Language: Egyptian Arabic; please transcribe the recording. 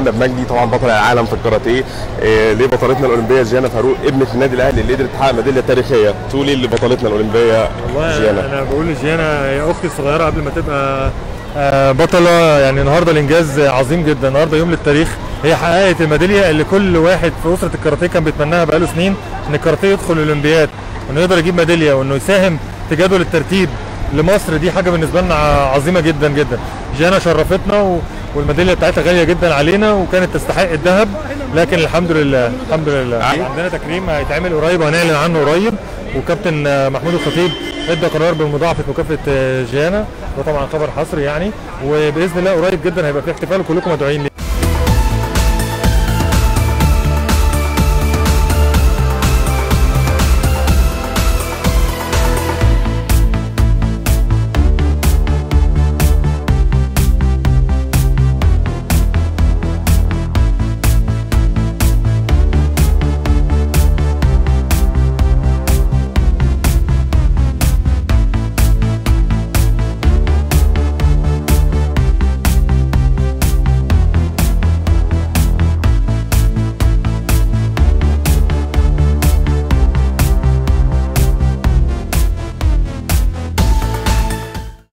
محمد مجدي طبعا بطل العالم في الكاراتيه آه، لبطلتنا الاولمبيه جيانا فاروق ابنه النادي الاهلي اللي قدرت تحقق ميداليه تاريخيه تقولي إيه لبطلتنا الاولمبيه والله جيانا انا بقول لجيانا هي اختي الصغيره قبل ما تبقى آه، بطله يعني النهارده الانجاز عظيم جدا النهارده يوم للتاريخ هي حققت الميداليه اللي كل واحد في اسره الكاراتيه كان بيتمناها بقاله سنين ان الكاراتيه يدخل الاولمبياد وانه يقدر يجيب ميداليه وانه يساهم في جدول الترتيب لمصر دي حاجه بالنسبه لنا عظيمه جدا جدا جانا شرفتنا و... والميداليه بتاعتها غاليه جدا علينا وكانت تستحق الذهب لكن الحمد لله الحمد لله عندنا تكريم هيتعمل قريب وهنعلن عنه قريب وكابتن آه، محمود الخطيب ادى قرار بمضاعفه مكافاه آه، جيانا ده طبعا خبر حصري يعني وباذن الله قريب جدا هيبقى في احتفال وكلكم مدعوين ليه